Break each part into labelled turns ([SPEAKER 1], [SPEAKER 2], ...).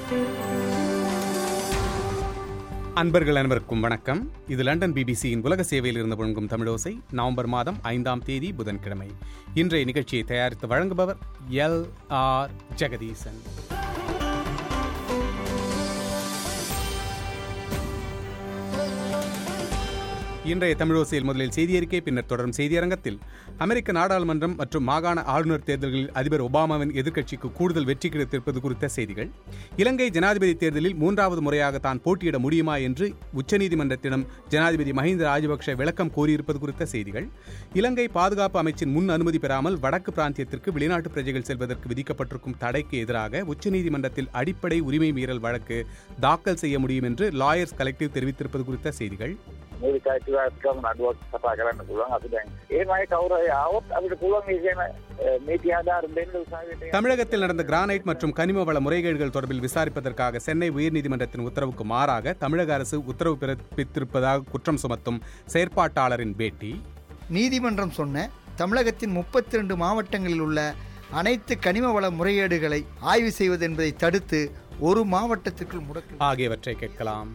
[SPEAKER 1] அன்பர்கள் அனைவருக்கும் வணக்கம் இது லண்டன் பிபிசியின் உலக சேவையில் இருந்து வழங்கும் தமிழோசை நவம்பர் மாதம் ஐந்தாம் தேதி புதன்கிழமை இன்றைய நிகழ்ச்சியை தயாரித்து வழங்குபவர் எல் ஆர் ஜெகதீசன் இன்றைய தமிழோசையில் முதலில் செய்தி அறிக்கை பின்னர் தொடரும் செய்தியரங்கத்தில் அமெரிக்க நாடாளுமன்றம் மற்றும் மாகாண ஆளுநர் தேர்தல்களில் அதிபர் ஒபாமாவின் எதிர்க்கட்சிக்கு கூடுதல் வெற்றி கிடைத்திருப்பது குறித்த செய்திகள் இலங்கை ஜனாதிபதி தேர்தலில் மூன்றாவது முறையாக தான் போட்டியிட முடியுமா என்று உச்சநீதிமன்றத்திடம் ஜனாதிபதி மஹிந்த ராஜபக்ஷ விளக்கம் கோரியிருப்பது குறித்த செய்திகள் இலங்கை பாதுகாப்பு அமைச்சின் முன் அனுமதி பெறாமல் வடக்கு பிராந்தியத்திற்கு வெளிநாட்டு பிரஜைகள் செல்வதற்கு விதிக்கப்பட்டிருக்கும் தடைக்கு எதிராக உச்சநீதிமன்றத்தில் அடிப்படை உரிமை மீறல் வழக்கு தாக்கல் செய்ய முடியும் என்று லாயர்ஸ் கலெக்டிவ் தெரிவித்திருப்பது குறித்த செய்திகள்
[SPEAKER 2] මූලික අයිතිවාසිකම් නඩුවක් කතා කරන්න පුළුවන් අපි දැන් ඒ මයි කවුරු හරි ආවොත් අපිට පුළුවන් ඒ කියන නීති ආධාර දෙන්න උසාවියට
[SPEAKER 1] தமிழகத்தில் நடந்த கிரானைட் மற்றும் கனிம வள முறைகேடுகள் தொடர்பில் விசாரிப்பதற்காக சென்னை உயர்நீதிமன்றத்தின் உத்தரவுக்கு மாறாக தமிழக அரசு உத்தரவு பிறப்பித்திருப்பதாக குற்றம் சுமத்தும் செயற்பாட்டாளரின் பேட்டி
[SPEAKER 3] நீதிமன்றம் சொன்ன தமிழகத்தின் முப்பத்தி ரெண்டு மாவட்டங்களில் உள்ள அனைத்து கனிம வள முறைகேடுகளை ஆய்வு செய்வது என்பதை தடுத்து ஒரு மாவட்டத்திற்குள் முடக்கு
[SPEAKER 1] ஆகியவற்றை கேட்கலாம்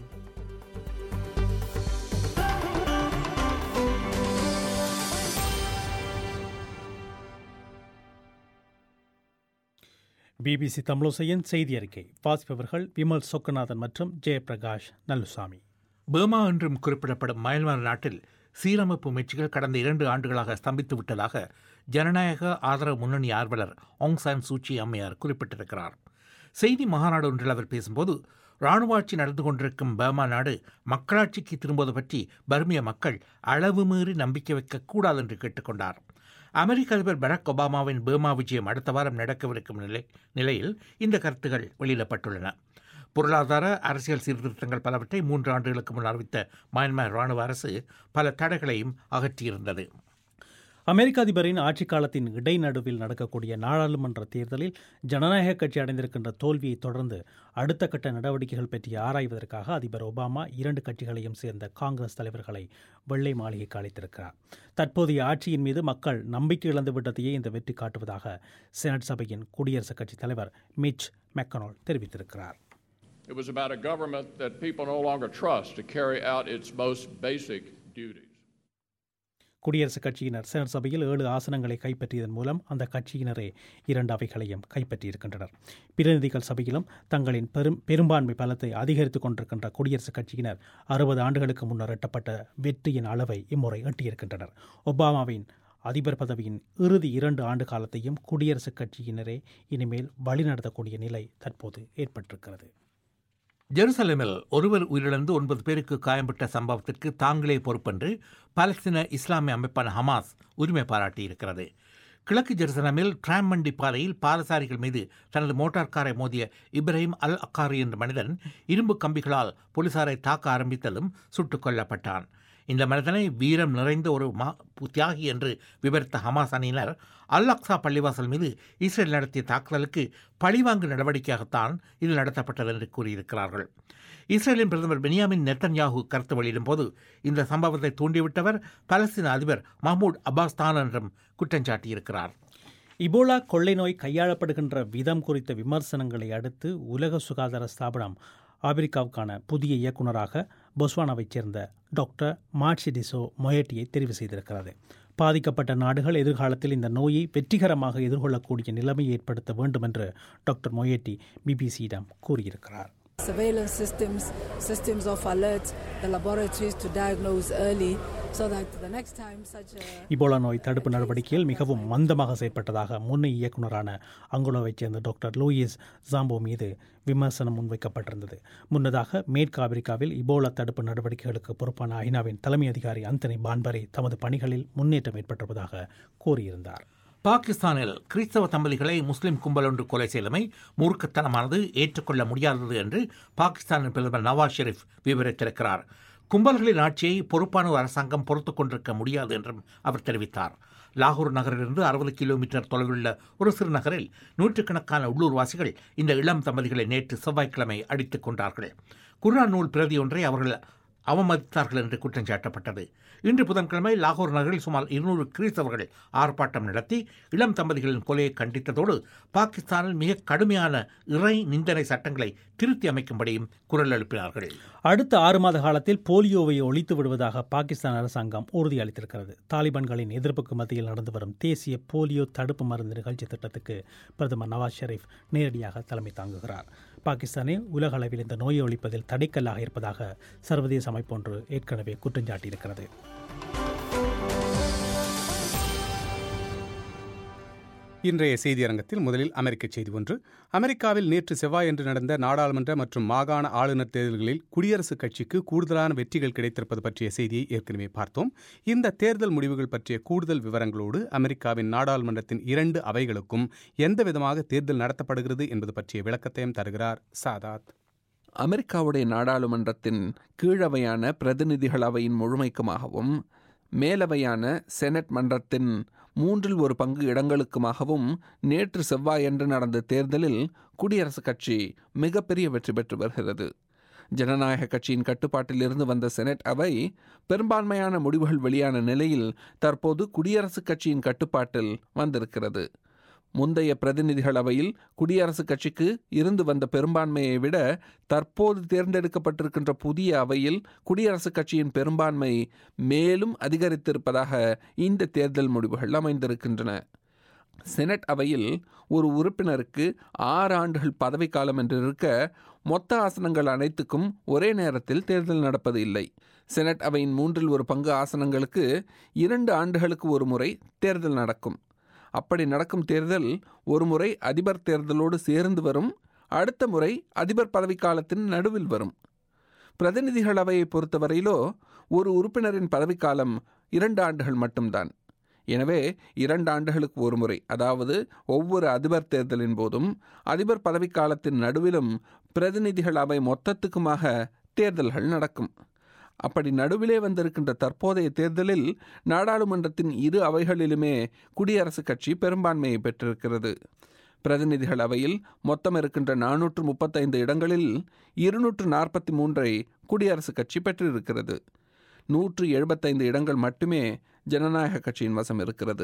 [SPEAKER 4] பிபிசி தமிழோசையின் செய்தி அறிக்கை வாசிப்பவர்கள் விமல் சொக்கநாதன் மற்றும் ஜெயபிரகாஷ் நல்லுசாமி
[SPEAKER 5] பர்மா என்றும் குறிப்பிடப்படும் மயன்மார் நாட்டில் சீரமைப்பு முயற்சிகள் கடந்த இரண்டு ஆண்டுகளாக ஸ்தம்பித்து விட்டதாக ஜனநாயக ஆதரவு முன்னணி ஆர்வலர் ஆங் சான் சூச்சி அம்மையார் குறிப்பிட்டிருக்கிறார் செய்தி மாநாடு ஒன்றில் அவர் பேசும்போது இராணுவ ஆட்சி நடந்து கொண்டிருக்கும் பர்மா நாடு மக்களாட்சிக்கு திரும்புவது பற்றி பர்மிய மக்கள் அளவு மீறி நம்பிக்கை வைக்கக்கூடாது என்று கேட்டுக்கொண்டார் அமெரிக்க அதிபர் பராக் ஒபாமாவின் பர்மா விஜயம் அடுத்த வாரம் நடக்கவிருக்கும் நிலை நிலையில் இந்த கருத்துகள் வெளியிடப்பட்டுள்ளன பொருளாதார அரசியல் சீர்திருத்தங்கள் பலவற்றை மூன்று ஆண்டுகளுக்கு முன் அறிவித்த மயன்மார் ராணுவ அரசு பல தடைகளையும் அகற்றியிருந்தது
[SPEAKER 4] அமெரிக்க அதிபரின் ஆட்சிக் காலத்தின் இடைநடுவில் நடக்கக்கூடிய நாடாளுமன்ற தேர்தலில் ஜனநாயக கட்சி அடைந்திருக்கின்ற தோல்வியை தொடர்ந்து அடுத்த கட்ட நடவடிக்கைகள் பற்றி ஆராய்வதற்காக அதிபர் ஒபாமா இரண்டு கட்சிகளையும் சேர்ந்த காங்கிரஸ் தலைவர்களை வெள்ளை மாளிகைக்கு அழைத்திருக்கிறார் தற்போதைய ஆட்சியின் மீது மக்கள் நம்பிக்கை இழந்து விட்டதையே இந்த வெற்றி காட்டுவதாக செனட் சபையின் குடியரசுக் கட்சித் தலைவர் மிச் மெக்கனோல் தெரிவித்திருக்கிறார்
[SPEAKER 6] It was about a government that people no longer trust to carry out its most basic duties.
[SPEAKER 4] குடியரசுக் கட்சியினர் செனட் சபையில் ஏழு ஆசனங்களை கைப்பற்றியதன் மூலம் அந்த கட்சியினரே இரண்டு அவைகளையும் கைப்பற்றியிருக்கின்றனர் பிரதிநிதிகள் சபையிலும் தங்களின் பெரும் பெரும்பான்மை பலத்தை அதிகரித்துக் கொண்டிருக்கின்ற குடியரசுக் கட்சியினர் அறுபது ஆண்டுகளுக்கு முன்னர் எட்டப்பட்ட வெற்றியின் அளவை இம்முறை எட்டியிருக்கின்றனர் ஒபாமாவின் அதிபர் பதவியின் இறுதி இரண்டு ஆண்டு காலத்தையும் குடியரசுக் கட்சியினரே இனிமேல் வழிநடத்தக்கூடிய நிலை தற்போது ஏற்பட்டிருக்கிறது
[SPEAKER 5] ஜெருசலேமில் ஒருவர் உயிரிழந்து ஒன்பது பேருக்கு காயம்பட்ட சம்பவத்திற்கு தாங்களே பொறுப்பென்று பாலஸ்தீன இஸ்லாமிய அமைப்பான ஹமாஸ் உரிமை பாராட்டியிருக்கிறது கிழக்கு ஜெருசலேமில் டிராம் மண்டி பாதையில் பாதசாரிகள் மீது தனது மோட்டார் காரை மோதிய இப்ராஹிம் அல் அக்காரி என்ற மனிதன் இரும்பு கம்பிகளால் போலீசாரை தாக்க ஆரம்பித்ததும் சுட்டுக் கொல்லப்பட்டான் இந்த மனிதனை வீரம் நிறைந்த ஒரு மா தியாகி என்று விவரித்த ஹமாஸ் அணியினர் அல் அக்ஸா பள்ளிவாசல் மீது இஸ்ரேல் நடத்திய தாக்குதலுக்கு பழிவாங்கு நடவடிக்கையாகத்தான் இது நடத்தப்பட்டது என்று கூறியிருக்கிறார்கள் இஸ்ரேலின் பிரதமர் பெனியாமின் நெத்தன்யாகு கருத்து வெளியிடும் போது இந்த சம்பவத்தை தூண்டிவிட்டவர் பலஸ்தீன அதிபர் மஹ்மூத் அப்பாஸ் தான் என்றும் குற்றம் சாட்டியிருக்கிறார்
[SPEAKER 4] இபோலா கொள்ளை நோய் கையாளப்படுகின்ற விதம் குறித்த விமர்சனங்களை அடுத்து உலக சுகாதார ஸ்தாபனம் ஆப்பிரிக்காவுக்கான புதிய இயக்குநராக பொஸ்வானாவைச் சேர்ந்த டாக்டர் மார்ச்சிடிசோ மொயட்டியை தெரிவு செய்திருக்கிறது பாதிக்கப்பட்ட நாடுகள் எதிர்காலத்தில் இந்த நோயை வெற்றிகரமாக எதிர்கொள்ளக்கூடிய நிலைமையை ஏற்படுத்த வேண்டும் என்று டாக்டர் மொயட்டி பிபிசியிடம் கூறியிருக்கிறார்
[SPEAKER 7] surveillance systems, systems of alert, the laboratories to diagnose early so that the next time such a
[SPEAKER 4] Ebola நோய் தடுப்பு நடவடிக்கையில் மிகவும் மந்தமாக செயற்பட்டதாக முன்னை இயக்குநரான அங்கோலாவைச் சேர்ந்த டாக்டர் லூயிஸ் ஜாம்போ மீது விமர்சனம் முன்வைக்கப்பட்டிருந்தது முன்னதாக மேற்கு ஆப்பிரிக்காவில் இபோலா தடுப்பு நடவடிக்கைகளுக்கு பொறுப்பான ஐநாவின் தலைமை அதிகாரி அந்தனி பான்பரே தமது பணிகளில் முன்னேற்றம் ஏற்பட்டிருப்பதாக கூறியிருந்தார்
[SPEAKER 5] பாகிஸ்தானில் கிறிஸ்தவ தம்பதிகளை முஸ்லிம் கும்பல் ஒன்று கொலை செய்தமை மூர்க்கத்தனமானது ஏற்றுக்கொள்ள முடியாதது என்று பாகிஸ்தானின் பிரதமர் நவாஸ் ஷெரீப் விவரித்திருக்கிறார் கும்பல்களின் ஆட்சியை பொறுப்பான ஒரு அரசாங்கம் பொறுத்துக் கொண்டிருக்க முடியாது என்றும் அவர் தெரிவித்தார் லாகூர் நகரிலிருந்து அறுபது கிலோமீட்டர் தொலைவிலுள்ள ஒரு சிறு நகரில் நூற்றுக்கணக்கான உள்ளூர்வாசிகள் இந்த இளம் தம்பதிகளை நேற்று செவ்வாய்க்கிழமை அடித்துக் கொண்டார்கள் குர்ஆன் நூல் பிரதி ஒன்றை அவர்கள் அவமதித்தார்கள் என்று குற்றம் சாட்டப்பட்டது இன்று புதன்கிழமை லாகூர் நகரில் சுமார் இருநூறு கிறிஸ்தவர்கள் ஆர்ப்பாட்டம் நடத்தி இளம் தம்பதிகளின் கொலையை கண்டித்ததோடு பாகிஸ்தானில் மிக கடுமையான இறை நிந்தனை சட்டங்களை திருத்தி அமைக்கும்படியும் குரல் எழுப்பினார்கள்
[SPEAKER 4] அடுத்த ஆறு மாத காலத்தில் போலியோவை ஒழித்து விடுவதாக பாகிஸ்தான் அரசாங்கம் உறுதியளித்திருக்கிறது தாலிபான்களின் எதிர்ப்புக்கு மத்தியில் நடந்து வரும் தேசிய போலியோ தடுப்பு மருந்து நிகழ்ச்சி திட்டத்துக்கு பிரதமர் நவாஸ் ஷெரீப் நேரடியாக தலைமை தாங்குகிறார் பாகிஸ்தானே உலக அளவில் இந்த நோயை ஒழிப்பதில் தடைக்கல்லாக இருப்பதாக சர்வதேச அமைப்பு ஒன்று ஏற்கனவே குற்றஞ்சாட்டியிருக்கிறது
[SPEAKER 1] இன்றைய செய்தியரங்கத்தில் முதலில் அமெரிக்க செய்தி ஒன்று அமெரிக்காவில் நேற்று செவ்வாயன்று நடந்த நாடாளுமன்ற மற்றும் மாகாண ஆளுநர் தேர்தல்களில் குடியரசுக் கட்சிக்கு கூடுதலான வெற்றிகள் கிடைத்திருப்பது பற்றிய செய்தியை ஏற்கனவே பார்த்தோம் இந்த தேர்தல் முடிவுகள் பற்றிய கூடுதல் விவரங்களோடு அமெரிக்காவின் நாடாளுமன்றத்தின் இரண்டு அவைகளுக்கும் எந்த விதமாக தேர்தல் நடத்தப்படுகிறது என்பது பற்றிய விளக்கத்தையும் தருகிறார் சாதாத்
[SPEAKER 8] அமெரிக்காவுடைய நாடாளுமன்றத்தின் கீழவையான பிரதிநிதிகள் அவையின் முழுமைக்குமாகவும் மேலவையான செனட் மன்றத்தின் மூன்றில் ஒரு பங்கு இடங்களுக்குமாகவும் நேற்று செவ்வாயன்று நடந்த தேர்தலில் குடியரசுக் கட்சி மிகப்பெரிய வெற்றி பெற்று வருகிறது ஜனநாயக கட்சியின் கட்டுப்பாட்டில் இருந்து வந்த செனட் அவை பெரும்பான்மையான முடிவுகள் வெளியான நிலையில் தற்போது குடியரசுக் கட்சியின் கட்டுப்பாட்டில் வந்திருக்கிறது முந்தைய பிரதிநிதிகள் அவையில் குடியரசுக் கட்சிக்கு இருந்து வந்த பெரும்பான்மையை விட தற்போது தேர்ந்தெடுக்கப்பட்டிருக்கின்ற புதிய அவையில் குடியரசுக் கட்சியின் பெரும்பான்மை மேலும் அதிகரித்திருப்பதாக இந்த தேர்தல் முடிவுகள் அமைந்திருக்கின்றன செனட் அவையில் ஒரு உறுப்பினருக்கு ஆறு ஆண்டுகள் பதவிக்காலம் என்று இருக்க மொத்த ஆசனங்கள் அனைத்துக்கும் ஒரே நேரத்தில் தேர்தல் நடப்பது இல்லை செனட் அவையின் மூன்றில் ஒரு பங்கு ஆசனங்களுக்கு இரண்டு ஆண்டுகளுக்கு ஒரு முறை தேர்தல் நடக்கும் அப்படி நடக்கும் தேர்தல் ஒரு முறை அதிபர் தேர்தலோடு சேர்ந்து வரும் அடுத்த முறை அதிபர் பதவிக்காலத்தின் நடுவில் வரும் பிரதிநிதிகள் அவையை பொறுத்தவரையிலோ ஒரு உறுப்பினரின் பதவிக்காலம் இரண்டு ஆண்டுகள் மட்டும்தான் எனவே இரண்டு ஆண்டுகளுக்கு ஒரு முறை அதாவது ஒவ்வொரு அதிபர் தேர்தலின் போதும் அதிபர் பதவிக்காலத்தின் நடுவிலும் பிரதிநிதிகள் அவை மொத்தத்துக்குமாக தேர்தல்கள் நடக்கும் அப்படி நடுவிலே வந்திருக்கின்ற தற்போதைய தேர்தலில் நாடாளுமன்றத்தின் இரு அவைகளிலுமே குடியரசுக் கட்சி பெரும்பான்மையை பெற்றிருக்கிறது பிரதிநிதிகள் அவையில் மொத்தம் இருக்கின்ற நானூற்று முப்பத்தைந்து இடங்களில் இருநூற்று நாற்பத்தி மூன்றை குடியரசுக் கட்சி பெற்றிருக்கிறது நூற்று எழுபத்தைந்து இடங்கள் மட்டுமே ஜனநாயக கட்சியின் வசம் இருக்கிறது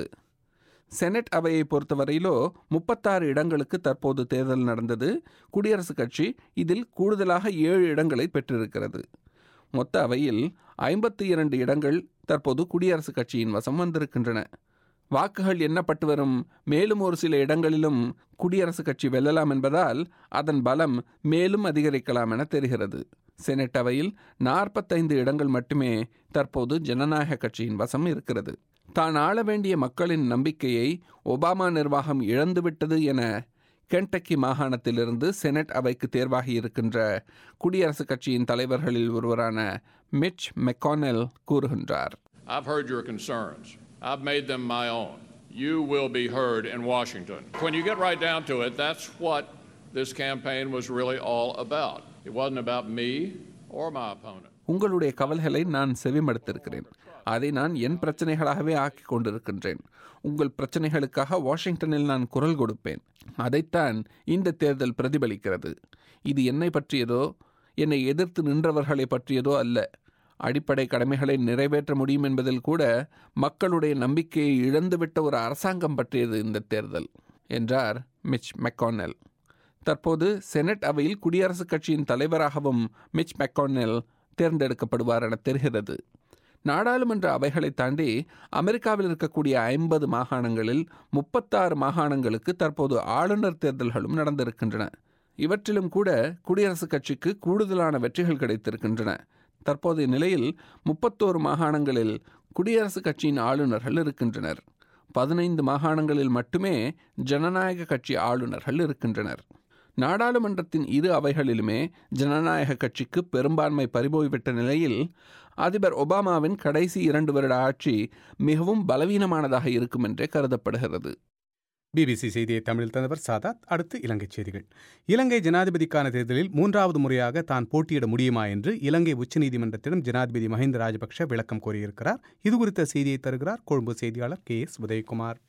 [SPEAKER 8] செனட் அவையை பொறுத்தவரையிலோ முப்பத்தாறு இடங்களுக்கு தற்போது தேர்தல் நடந்தது குடியரசுக் கட்சி இதில் கூடுதலாக ஏழு இடங்களை பெற்றிருக்கிறது மொத்த அவையில் ஐம்பத்தி இரண்டு இடங்கள் தற்போது குடியரசுக் கட்சியின் வசம் வந்திருக்கின்றன வாக்குகள் எண்ணப்பட்டு வரும் மேலும் ஒரு சில இடங்களிலும் குடியரசுக் கட்சி வெல்லலாம் என்பதால் அதன் பலம் மேலும் அதிகரிக்கலாம் என தெரிகிறது செனட் அவையில் நாற்பத்தைந்து இடங்கள் மட்டுமே தற்போது ஜனநாயக கட்சியின் வசம் இருக்கிறது தான் ஆள வேண்டிய மக்களின் நம்பிக்கையை ஒபாமா நிர்வாகம் இழந்துவிட்டது என கென்டக்கி மாகாணத்திலிருந்து செனட் அவைக்கு தேர்வாகி இருக்கின்ற குடியரசுக் கட்சியின் தலைவர்களில் ஒருவரான மிச் மெக்கானெல் கூறுகின்றார்
[SPEAKER 6] I've heard your concerns. I've made them my own. You will be heard in Washington. When you get right down to it, that's what this campaign was really all about. It wasn't about me or my opponent.
[SPEAKER 8] உங்களுடைய கவல்களை நான் செவிமடுத்திருக்கிறேன் அதை நான் என் பிரச்சனைகளாகவே ஆக்கி கொண்டிருக்கின்றேன் உங்கள் பிரச்சனைகளுக்காக வாஷிங்டனில் நான் குரல் கொடுப்பேன் அதைத்தான் இந்த தேர்தல் பிரதிபலிக்கிறது இது என்னை பற்றியதோ என்னை எதிர்த்து நின்றவர்களை பற்றியதோ அல்ல அடிப்படை கடமைகளை நிறைவேற்ற முடியும் என்பதில் கூட மக்களுடைய நம்பிக்கையை இழந்துவிட்ட ஒரு அரசாங்கம் பற்றியது இந்த தேர்தல் என்றார் மிச் மெக்கானெல் தற்போது செனட் அவையில் குடியரசுக் கட்சியின் தலைவராகவும் மிச் மெக்கானெல் தேர்ந்தெடுக்கப்படுவார் என தெரிகிறது நாடாளுமன்ற அவைகளை தாண்டி அமெரிக்காவில் இருக்கக்கூடிய ஐம்பது மாகாணங்களில் முப்பத்தாறு மாகாணங்களுக்கு தற்போது ஆளுநர் தேர்தல்களும் நடந்திருக்கின்றன இவற்றிலும் கூட குடியரசுக் கட்சிக்கு கூடுதலான வெற்றிகள் கிடைத்திருக்கின்றன தற்போதைய நிலையில் முப்பத்தோரு மாகாணங்களில் குடியரசுக் கட்சியின் ஆளுநர்கள் இருக்கின்றனர் பதினைந்து மாகாணங்களில் மட்டுமே ஜனநாயக கட்சி ஆளுநர்கள் இருக்கின்றனர் நாடாளுமன்றத்தின் இரு அவைகளிலுமே ஜனநாயக கட்சிக்கு பெரும்பான்மை பறிபோய்விட்ட நிலையில் அதிபர் ஒபாமாவின் கடைசி இரண்டு வருட ஆட்சி மிகவும் பலவீனமானதாக இருக்கும் என்றே கருதப்படுகிறது
[SPEAKER 1] பிபிசி செய்தியை தமிழில் தந்தவர் சாதாத் அடுத்து இலங்கை செய்திகள் இலங்கை ஜனாதிபதிக்கான தேர்தலில் மூன்றாவது முறையாக தான் போட்டியிட முடியுமா என்று இலங்கை உச்சநீதிமன்றத்திடம் ஜனாதிபதி மஹிந்த ராஜபக்ஷ விளக்கம் கோரியிருக்கிறார் இது குறித்த செய்தியை தருகிறார் கொழும்பு செய்தியாளர் கே எஸ் உதயகுமார்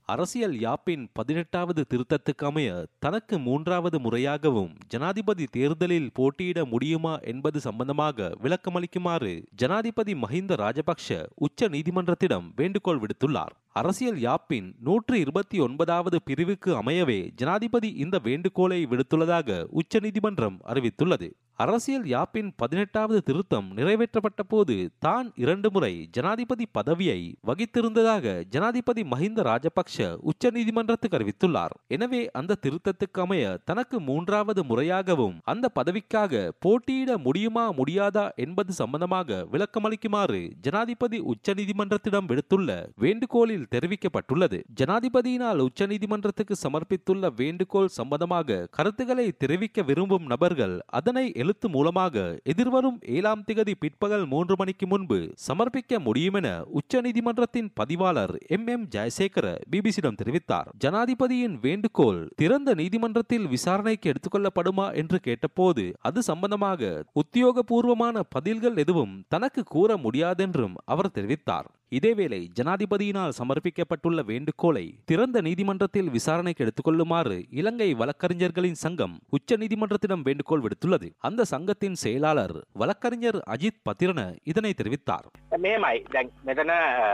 [SPEAKER 9] அரசியல் யாப்பின் பதினெட்டாவது திருத்தத்துக்கு அமைய தனக்கு மூன்றாவது முறையாகவும் ஜனாதிபதி தேர்தலில் போட்டியிட முடியுமா என்பது சம்பந்தமாக விளக்கமளிக்குமாறு ஜனாதிபதி மஹிந்த ராஜபக்ஷ உச்ச நீதிமன்றத்திடம் வேண்டுகோள் விடுத்துள்ளார் அரசியல் யாப்பின் நூற்று இருபத்தி ஒன்பதாவது பிரிவுக்கு அமையவே ஜனாதிபதி இந்த வேண்டுகோளை விடுத்துள்ளதாக உச்சநீதிமன்றம் அறிவித்துள்ளது அரசியல் யாப்பின் பதினெட்டாவது திருத்தம் நிறைவேற்றப்பட்ட போது தான் இரண்டு முறை ஜனாதிபதி பதவியை வகித்திருந்ததாக ஜனாதிபதி மஹிந்த ராஜபக்ஷ உச்சநீதிமன்றத்துக்கு அறிவித்துள்ளார் எனவே அந்த திருத்தத்துக்கு அமைய தனக்கு மூன்றாவது முறையாகவும் அந்த பதவிக்காக போட்டியிட முடியுமா முடியாதா என்பது சம்பந்தமாக விளக்கமளிக்குமாறு ஜனாதிபதி உச்சநீதிமன்றத்திடம் விடுத்துள்ள வேண்டுகோளில் தெரிவிக்கப்பட்டுள்ளது ஜனாதிபதியினால் உச்சநீதிமன்றத்துக்கு சமர்ப்பித்துள்ள வேண்டுகோள் சம்பந்தமாக கருத்துக்களை தெரிவிக்க விரும்பும் நபர்கள் அதனை எழுத்து மூலமாக எதிர்வரும் ஏழாம் திகதி பிற்பகல் மூன்று மணிக்கு முன்பு சமர்ப்பிக்க முடியும் என உச்சநீதிமன்றத்தின் பதிவாளர் எம் எம் ஜெயசேகர பிபிசியிடம் தெரிவித்தார் ஜனாதிபதியின் வேண்டுகோள் திறந்த நீதிமன்றத்தில் விசாரணைக்கு எடுத்துக்கொள்ளப்படுமா என்று கேட்டபோது அது சம்பந்தமாக உத்தியோகபூர்வமான பதில்கள் எதுவும் தனக்கு கூற முடியாதென்றும் அவர் தெரிவித்தார் இதேவேளை ஜனாதிபதியினால் சமர்ப்பிக்கப்பட்டுள்ள வேண்டுகோளை திறந்த நீதிமன்றத்தில் விசாரணைக்கு எடுத்துக்கொள்ளுமாறு இலங்கை வழக்கறிஞர்களின் சங்கம் உச்ச நீதிமன்றத்திடம் வேண்டுகோள் விடுத்துள்ளது அந்த சங்கத்தின் செயலாளர் வழக்கறிஞர் அஜித் பத்திரன இதனை தெரிவித்தார்
[SPEAKER 10] මෙහෙමයි දැන් මෙතන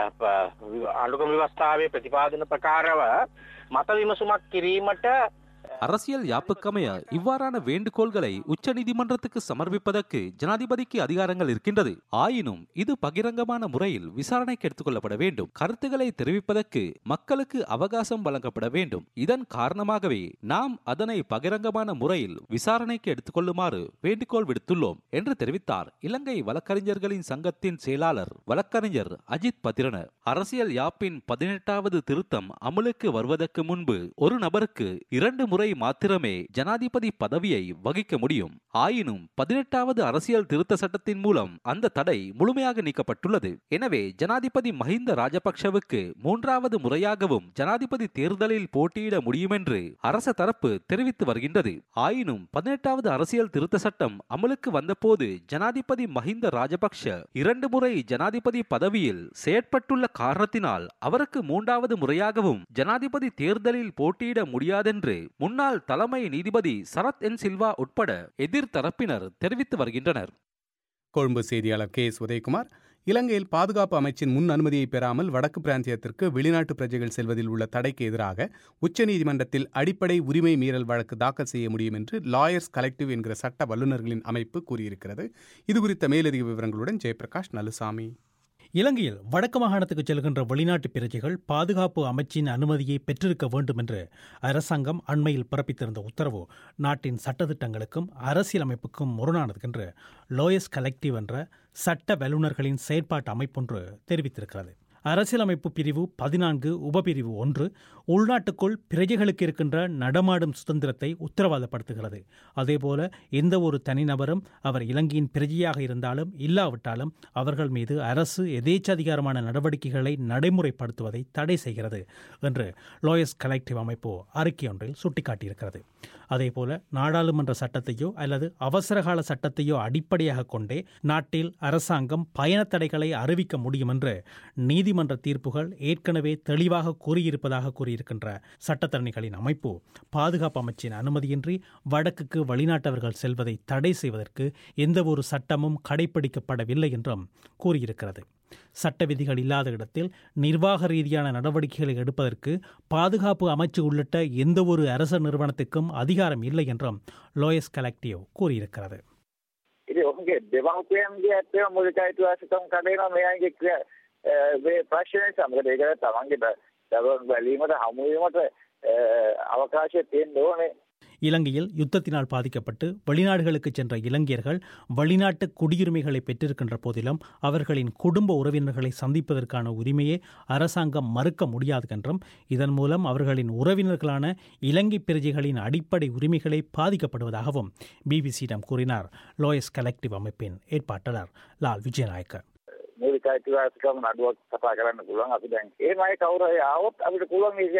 [SPEAKER 10] අඩුකම විවස්ථාවේ ප්‍රතිපාදන ප්‍රකාරව මත විමසුමක් කිරීමට
[SPEAKER 9] அரசியல் யாப்புக்கமைய இவ்வாறான வேண்டுகோள்களை உச்ச நீதிமன்றத்துக்கு சமர்ப்பிப்பதற்கு ஜனாதிபதிக்கு அதிகாரங்கள் இருக்கின்றது ஆயினும் இது பகிரங்கமான முறையில் விசாரணைக்கு எடுத்துக்கொள்ளப்பட வேண்டும் கருத்துக்களை தெரிவிப்பதற்கு மக்களுக்கு அவகாசம் வழங்கப்பட வேண்டும் இதன் காரணமாகவே நாம் அதனை பகிரங்கமான முறையில் விசாரணைக்கு எடுத்துக்கொள்ளுமாறு வேண்டுகோள் விடுத்துள்ளோம் என்று தெரிவித்தார் இலங்கை வழக்கறிஞர்களின் சங்கத்தின் செயலாளர் வழக்கறிஞர் அஜித் பத்திரன அரசியல் யாப்பின் பதினெட்டாவது திருத்தம் அமலுக்கு வருவதற்கு முன்பு ஒரு நபருக்கு இரண்டு முறை மாத்திரமே ஜனாதிபதி பதவியை வகிக்க முடியும் ஆயினும் பதினெட்டாவது அரசியல் திருத்த சட்டத்தின் மூலம் அந்த தடை முழுமையாக நீக்கப்பட்டுள்ளது எனவே ஜனாதிபதி மஹிந்த ராஜபக்ஷவுக்கு மூன்றாவது முறையாகவும் ஜனாதிபதி தேர்தலில் போட்டியிட முடியும் என்று அரச தரப்பு தெரிவித்து வருகின்றது ஆயினும் பதினெட்டாவது அரசியல் திருத்த சட்டம் அமலுக்கு வந்தபோது ஜனாதிபதி மஹிந்த ராஜபக்ஷ இரண்டு முறை ஜனாதிபதி பதவியில் செயற்பட்டுள்ள காரணத்தினால் அவருக்கு மூன்றாவது முறையாகவும் ஜனாதிபதி தேர்தலில் போட்டியிட முடியாதென்று முன்னாள் தலைமை நீதிபதி சரத் என் சில்வா உட்பட எதிர்த்தரப்பினர் தெரிவித்து வருகின்றனர்
[SPEAKER 1] கொழும்பு செய்தியாளர் கே எஸ் உதயகுமார் இலங்கையில் பாதுகாப்பு அமைச்சின் முன் அனுமதியை பெறாமல் வடக்கு பிராந்தியத்திற்கு வெளிநாட்டு பிரஜைகள் செல்வதில் உள்ள தடைக்கு எதிராக உச்சநீதிமன்றத்தில் அடிப்படை உரிமை மீறல் வழக்கு தாக்கல் செய்ய முடியும் என்று லாயர்ஸ் கலெக்டிவ் என்கிற சட்ட வல்லுநர்களின் அமைப்பு கூறியிருக்கிறது இதுகுறித்த மேலதிக விவரங்களுடன் ஜெயபிரகாஷ் நலுசாமி
[SPEAKER 4] இலங்கையில் வடக்கு மாகாணத்துக்கு செல்கின்ற வெளிநாட்டு பிரஜைகள் பாதுகாப்பு அமைச்சின் அனுமதியை பெற்றிருக்க வேண்டும் என்று அரசாங்கம் அண்மையில் பிறப்பித்திருந்த உத்தரவு நாட்டின் சட்டத்திட்டங்களுக்கும் அரசியலமைப்புக்கும் முரணானது என்று லோயஸ் கலெக்டிவ் என்ற சட்ட வல்லுநர்களின் செயற்பாட்டு அமைப்பொன்று தெரிவித்திருக்கிறது அரசியலமைப்பு பிரிவு பதினான்கு உபபிரிவு ஒன்று உள்நாட்டுக்குள் பிரஜைகளுக்கு இருக்கின்ற நடமாடும் சுதந்திரத்தை உத்தரவாதப்படுத்துகிறது அதேபோல எந்த ஒரு தனிநபரும் அவர் இலங்கையின் பிரஜையாக இருந்தாலும் இல்லாவிட்டாலும் அவர்கள் மீது அரசு எதேச்சாதிகாரமான நடவடிக்கைகளை நடைமுறைப்படுத்துவதை தடை செய்கிறது என்று லோயஸ் கலெக்டிவ் அமைப்பு அறிக்கை ஒன்றில் சுட்டிக்காட்டியிருக்கிறது அதேபோல நாடாளுமன்ற சட்டத்தையோ அல்லது அவசரகால சட்டத்தையோ அடிப்படையாக கொண்டே நாட்டில் அரசாங்கம் பயணத்தடைகளை அறிவிக்க முடியும் என்று நீதிமன்ற தீர்ப்புகள் ஏற்கனவே தெளிவாக கூறியிருப்பதாக கூறியிருக்கின்ற சட்டத்தரணிகளின் அமைப்பு பாதுகாப்பு அமைச்சின் அனுமதியின்றி வடக்குக்கு வெளிநாட்டவர்கள் செல்வதை தடை செய்வதற்கு எந்தவொரு சட்டமும் கடைபிடிக்கப்படவில்லை என்றும் கூறியிருக்கிறது சட்ட விதிகள் இல்லாத இடத்தில் நிர்வாக ரீதியான நடவடிக்கைகளை எடுப்பதற்கு பாதுகாப்பு அமைச்சு உள்ளிட்ட எந்தவொரு அரச நிறுவனத்துக்கும் அதிகாரம் இல்லை என்றும் லோயஸ் கலெக்டிவ் கூறியிருக்கிறது
[SPEAKER 2] ඉතින් ඔහුගේ දෙමව්පියන්ගේ ඇත්තම මූලික අයිතිවාසිකම් කඩේනවා මෙයාගේ ක්‍රියා- අ, මේ ප්‍රශ්නය නිසා. මොකද ඒක තමන්ගේ ද- දරුවන් බැලීමට හමු වීමට අ, අවකාශය තියෙන්න ඕනේ.
[SPEAKER 4] இலங்கையில் யுத்தத்தினால் பாதிக்கப்பட்டு வெளிநாடுகளுக்கு சென்ற இலங்கையர்கள் வெளிநாட்டு குடியுரிமைகளை பெற்றிருக்கின்ற போதிலும் அவர்களின் குடும்ப உறவினர்களை சந்திப்பதற்கான உரிமையை அரசாங்கம் மறுக்க முடியாது என்றும் இதன் மூலம் அவர்களின் உறவினர்களான இலங்கை பிரஜைகளின் அடிப்படை உரிமைகளை பாதிக்கப்படுவதாகவும் பிபிசியிடம் கூறினார் லோயஸ் கலெக்டிவ் அமைப்பின் ஏற்பாட்டாளர் லால் விஜயநாயக்க
[SPEAKER 2] මූලික අයිතිවාසිකම් නඩුවක් කතා කරන්න පුළුවන් අපි දැන් ඒ අය කවුරු හරි ආවොත් අපිට පුළුවන් ඒ කියන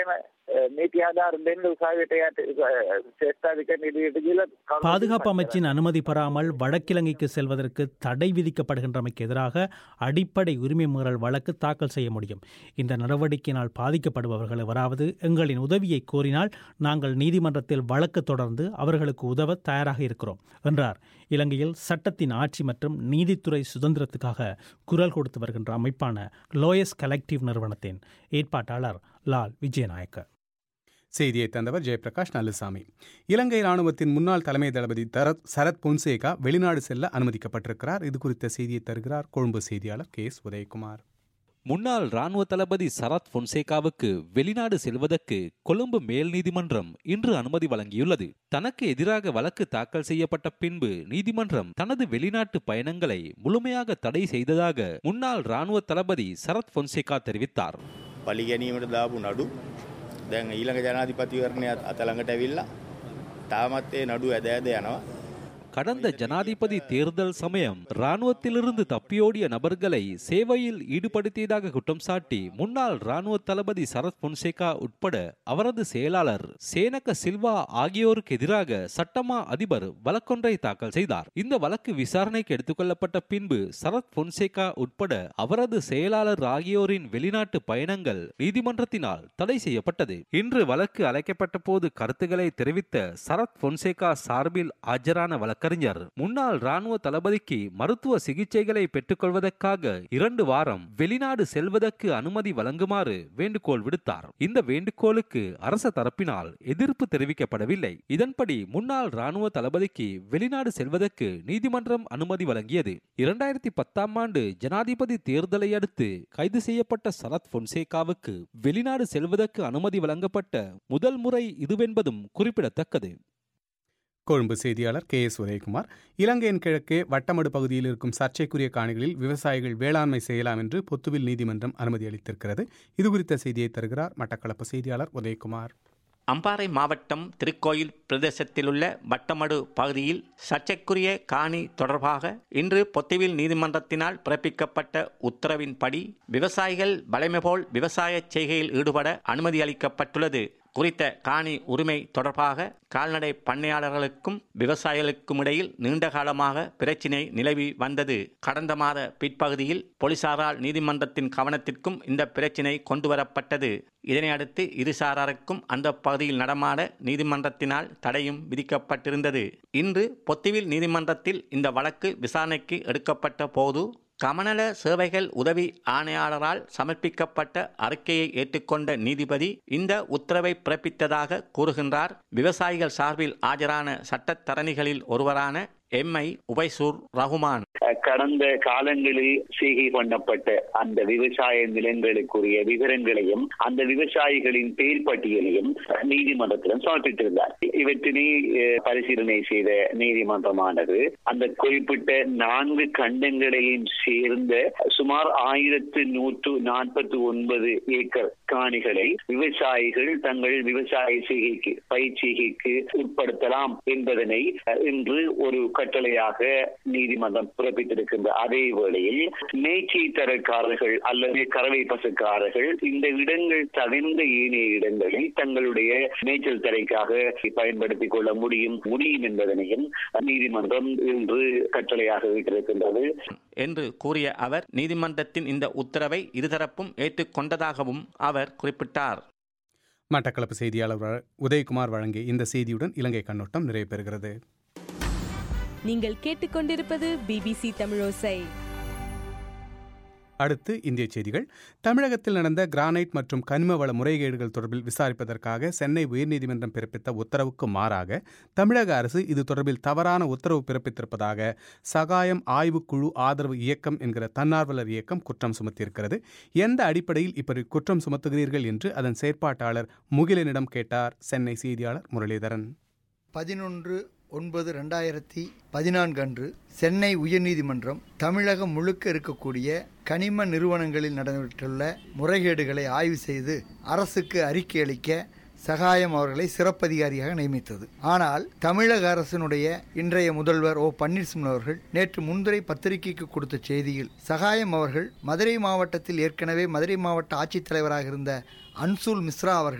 [SPEAKER 2] නීති ආධාර දෙන්න උසාවියට යට ශ්‍රේෂ්ඨාධිකරණ ඉදිරියට ගිහලා කරුණු
[SPEAKER 4] பாதுகாப்பு
[SPEAKER 2] ඉදිරිපත්
[SPEAKER 4] அமைச்சின் அனுமதி பெறாமல் வடக்கிழங்கைக்கு செல்வதற்கு தடை விதிக்கப்படுகின்றமைக்கு எதிராக அடிப்படை உரிமை மீறல் வழக்கு தாக்கல் செய்ய முடியும் இந்த நடவடிக்கையினால் பாதிக்கப்படுபவர்கள் எவராவது எங்களின் உதவியை கோரினால் நாங்கள் நீதிமன்றத்தில் வழக்கு தொடர்ந்து அவர்களுக்கு உதவ தயாராக இருக்கிறோம் என்றார் இலங்கையில் சட்டத்தின் ஆட்சி மற்றும் நீதித்துறை சுதந்திரத்துக்காக குரல் கொடுத்து வருகின்ற அமைப்பான லோயஸ் கலெக்டிவ் நிறுவனத்தின் ஏற்பாட்டாளர் லால் விஜயநாயக்க
[SPEAKER 1] செய்தியை தந்தவர் ஜெயபிரகாஷ் நல்லுசாமி இலங்கை ராணுவத்தின் முன்னாள் தலைமை தளபதி தரத் சரத் பொன்சேகா வெளிநாடு செல்ல அனுமதிக்கப்பட்டிருக்கிறார் இது குறித்த செய்தியை தருகிறார் கொழும்பு செய்தியாளர் கே எஸ் உதயகுமார்
[SPEAKER 9] முன்னாள் ராணுவ தளபதி சரத் பொன்சேகாவுக்கு வெளிநாடு செல்வதற்கு கொழும்பு மேல் நீதிமன்றம் இன்று அனுமதி வழங்கியுள்ளது தனக்கு எதிராக வழக்கு தாக்கல் செய்யப்பட்ட பின்பு நீதிமன்றம் தனது வெளிநாட்டு பயணங்களை முழுமையாக தடை செய்ததாக முன்னாள் ராணுவ தளபதி சரத் பொன்சேகா தெரிவித்தார்
[SPEAKER 11] පලි ගැනීමට දාපු නඩු දැන් ඊළඟ ජනාධිපතිවරණය අතළඟට ඇවිල්ලා තාමත් ඒ නඩු ඇද ඇද යනවා
[SPEAKER 9] கடந்த ஜனாதிபதி தேர்தல் சமயம் ராணுவத்திலிருந்து தப்பியோடிய நபர்களை சேவையில் ஈடுபடுத்தியதாக குற்றம் சாட்டி முன்னாள் ராணுவ தளபதி சரத் பொன்சேகா உட்பட அவரது செயலாளர் சேனக சில்வா ஆகியோருக்கு எதிராக சட்டமா அதிபர் வழக்கொன்றை தாக்கல் செய்தார் இந்த வழக்கு விசாரணைக்கு எடுத்துக்கொள்ளப்பட்ட பின்பு சரத் பொன்சேகா உட்பட அவரது செயலாளர் ஆகியோரின் வெளிநாட்டு பயணங்கள் நீதிமன்றத்தினால் தடை செய்யப்பட்டது இன்று வழக்கு அழைக்கப்பட்ட போது கருத்துக்களை தெரிவித்த சரத் பொன்சேகா சார்பில் ஆஜரான வழக்கறிஞர் முன்னாள் ராணுவ தளபதிக்கு மருத்துவ சிகிச்சைகளை பெற்றுக்கொள்வதற்காக இரண்டு வாரம் வெளிநாடு செல்வதற்கு அனுமதி வழங்குமாறு வேண்டுகோள் விடுத்தார் இந்த வேண்டுகோளுக்கு அரச தரப்பினால் எதிர்ப்பு தெரிவிக்கப்படவில்லை இதன்படி முன்னாள் ராணுவ தளபதிக்கு வெளிநாடு செல்வதற்கு நீதிமன்றம் அனுமதி வழங்கியது இரண்டாயிரத்தி பத்தாம் ஆண்டு ஜனாதிபதி தேர்தலை அடுத்து கைது செய்யப்பட்ட சரத் பொன்சேகாவுக்கு வெளிநாடு செல்வதற்கு அனுமதி வழங்கப்பட்ட முதல் முறை இதுவென்பதும் குறிப்பிடத்தக்கது
[SPEAKER 1] கொழும்பு செய்தியாளர் கே எஸ் உதயகுமார் இலங்கையின் கிழக்கே வட்டமடு பகுதியில் இருக்கும் சர்ச்சைக்குரிய காணிகளில் விவசாயிகள் வேளாண்மை செய்யலாம் என்று பொத்துவில் நீதிமன்றம் அனுமதி அளித்திருக்கிறது இது குறித்த செய்தியை தருகிறார் மட்டக்களப்பு செய்தியாளர் உதயகுமார்
[SPEAKER 12] அம்பாறை மாவட்டம் திருக்கோயில் பிரதேசத்திலுள்ள வட்டமடு பகுதியில் சர்ச்சைக்குரிய காணி தொடர்பாக இன்று பொத்துவில் நீதிமன்றத்தினால் பிறப்பிக்கப்பட்ட உத்தரவின்படி விவசாயிகள் வளைமை போல் விவசாய செய்கையில் ஈடுபட அனுமதி அளிக்கப்பட்டுள்ளது குறித்த காணி உரிமை தொடர்பாக கால்நடை பண்ணையாளர்களுக்கும் விவசாயிகளுக்கும் இடையில் நீண்ட காலமாக பிரச்சினை நிலவி வந்தது கடந்த மாத பிற்பகுதியில் போலீசாரால் நீதிமன்றத்தின் கவனத்திற்கும் இந்த பிரச்சினை கொண்டுவரப்பட்டது இதனை அடுத்து இருசாராருக்கும் அந்த பகுதியில் நடமாட நீதிமன்றத்தினால் தடையும் விதிக்கப்பட்டிருந்தது இன்று பொத்துவில் நீதிமன்றத்தில் இந்த வழக்கு விசாரணைக்கு எடுக்கப்பட்ட போது கமநல சேவைகள் உதவி ஆணையாளரால் சமர்ப்பிக்கப்பட்ட அறிக்கையை ஏற்றுக்கொண்ட நீதிபதி இந்த உத்தரவை பிறப்பித்ததாக கூறுகின்றார் விவசாயிகள் சார்பில் ஆஜரான சட்டத்தரணிகளில் ஒருவரான எம்ஐ உபைசூர் ரகுமான்
[SPEAKER 13] கடந்த காலங்களில் செய்கை பண்ணப்பட்ட அந்த விவசாய நிலங்களுக்குரிய விவரங்களையும் அந்த விவசாயிகளின் பெயர் பட்டியலையும் நீதிமன்றத்திடம் சமர்ப்பித்திருந்தார் இவற்றினை பரிசீலனை செய்த நீதிமன்றமானது அந்த குறிப்பிட்ட நான்கு கண்டங்களையும் சேர்ந்த சுமார் ஆயிரத்து நூற்று நாற்பத்தி ஒன்பது ஏக்கர் காணிகளை விவசாயிகள் தங்கள் விவசாய செய்கைக்கு பயிற்சிகைக்கு உட்படுத்தலாம் என்பதனை இன்று ஒரு கட்டளையாக நீதிமன்றம் பிறப்பித்திருக்கின்ற அதே வேளையில் மேய்ச்சி தரக்காரர்கள் அல்லது கறவை பசுக்காரர்கள் இந்த இடங்கள் தவிர்ந்த ஏனைய இடங்களில் தங்களுடைய மேய்ச்சல் தரைக்காக பயன்படுத்திக் கொள்ள முடியும் முடியும் என்பதனையும் நீதிமன்றம் இன்று கட்டளையாக விட்டிருக்கின்றது
[SPEAKER 12] என்று கூறிய அவர் நீதிமன்றத்தின் இந்த உத்தரவை இருதரப்பும் ஏற்றுக்கொண்டதாகவும் அவர் குறிப்பிட்டார்
[SPEAKER 1] மட்டக்களப்பு செய்தியாளர் உதயகுமார் வழங்கிய இந்த செய்தியுடன் இலங்கை கண்ணோட்டம் நிறைவு பெறுகிறது
[SPEAKER 14] நீங்கள் கேட்டுக்கொண்டிருப்பது பிபிசி தமிழோசை
[SPEAKER 1] அடுத்து இந்திய செய்திகள் தமிழகத்தில் நடந்த கிரானைட் மற்றும் கனிம வள முறைகேடுகள் தொடர்பில் விசாரிப்பதற்காக சென்னை உயர்நீதிமன்றம் பிறப்பித்த உத்தரவுக்கு மாறாக தமிழக அரசு இது தொடர்பில் தவறான உத்தரவு பிறப்பித்திருப்பதாக சகாயம் ஆய்வுக்குழு ஆதரவு இயக்கம் என்கிற தன்னார்வலர் இயக்கம் குற்றம் சுமத்தியிருக்கிறது எந்த அடிப்படையில் இப்படி குற்றம் சுமத்துகிறீர்கள் என்று அதன் செயற்பாட்டாளர் முகிலனிடம் கேட்டார் சென்னை செய்தியாளர் முரளிதரன்
[SPEAKER 3] பதினொன்று ஒன்பது ரெண்டாயிரத்தி பதினான்கு அன்று சென்னை உயர்நீதிமன்றம் தமிழகம் முழுக்க இருக்கக்கூடிய கனிம நிறுவனங்களில் நடைபெற்றுள்ள முறைகேடுகளை ஆய்வு செய்து அரசுக்கு அறிக்கை அளிக்க சகாயம் அவர்களை சிறப்பதிகாரியாக நியமித்தது ஆனால் தமிழக அரசினுடைய இன்றைய முதல்வர் ஓ பன்னீர்செல்வம் அவர்கள் நேற்று முன்துரை பத்திரிகைக்கு கொடுத்த செய்தியில் சகாயம் அவர்கள் மதுரை மாவட்டத்தில் ஏற்கனவே மதுரை மாவட்ட ஆட்சித்தலைவராக இருந்த அன்சூல் மிஸ்ரா அவர்கள்